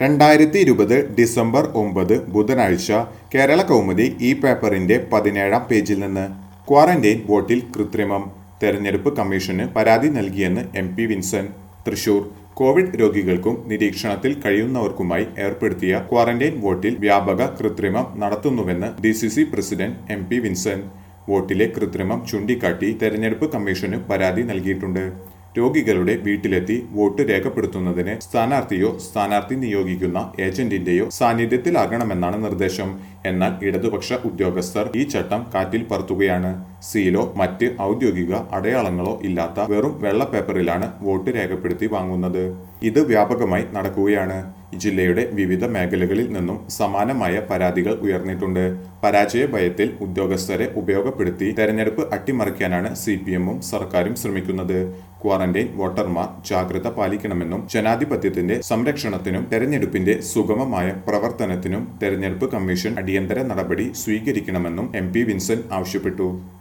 രണ്ടായിരത്തി ഇരുപത് ഡിസംബർ ഒമ്പത് ബുധനാഴ്ച കേരള കൗമുദി ഈ പേപ്പറിന്റെ പതിനേഴാം പേജിൽ നിന്ന് ക്വാറന്റൈൻ വോട്ടിൽ കൃത്രിമം തെരഞ്ഞെടുപ്പ് കമ്മീഷന് പരാതി നൽകിയെന്ന് M P Vincent Thrissur covid രോഗികൾക്കും നിരീക്ഷണത്തിൽ കഴിയുന്നവർക്കുമായി ഏർപ്പെടുത്തിയ ക്വാറന്റൈൻ വോട്ടിൽ വ്യാപക കൃത്രിമം നടത്തുന്നുവെന്ന് D C C president M P Vincent വോട്ടിലെ കൃത്രിമം ചൂണ്ടിക്കാട്ടി തെരഞ്ഞെടുപ്പ് കമ്മീഷന് പരാതി നൽകിയിട്ടുണ്ട് രോഗികളുടെ വീട്ടിലെത്തി വോട്ട് രേഖപ്പെടുത്തുന്നതിന് സ്ഥാനാർത്ഥിയോ സ്ഥാനാർത്ഥി നിയോഗിക്കുന്ന ഏജന്റിന്റെയോ സാന്നിധ്യത്തിലാകണമെന്നാണ് നിർദ്ദേശം എന്നാൽ ഇടതുപക്ഷ ഉദ്യോഗസ്ഥർ ഈ ചട്ടം കാറ്റിൽ പറത്തുകയാണ് സീലോ മറ്റ് ഔദ്യോഗിക അടയാളങ്ങളോ ഇല്ലാത്ത വെറും വെള്ള പേപ്പറിലാണ് വോട്ട് രേഖപ്പെടുത്തി വാങ്ങുന്നത് ഇത് വ്യാപകമായി നടക്കുകയാണ് ജില്ലയുടെ വിവിധ മേഖലകളിൽ നിന്നും സമാനമായ പരാതികൾ ഉയർന്നിട്ടുണ്ട് പരാജയ ഭയത്തിൽ ഉദ്യോഗസ്ഥരെ ഉപയോഗപ്പെടുത്തി തെരഞ്ഞെടുപ്പ് അട്ടിമറിക്കാനാണ് സി പി എമ്മും സർക്കാരും ശ്രമിക്കുന്നത് ക്വാറന്റൈൻ വോട്ടർമാർ ജാഗ്രത പാലിക്കണമെന്നും ജനാധിപത്യത്തിന്റെ സംരക്ഷണത്തിനും തെരഞ്ഞെടുപ്പിന്റെ സുഗമമായ പ്രവർത്തനത്തിനും തെരഞ്ഞെടുപ്പ് കമ്മീഷൻ അടിയന്തര നടപടി സ്വീകരിക്കണമെന്നും എം പി വിൻസെന്റ് ആവശ്യപ്പെട്ടു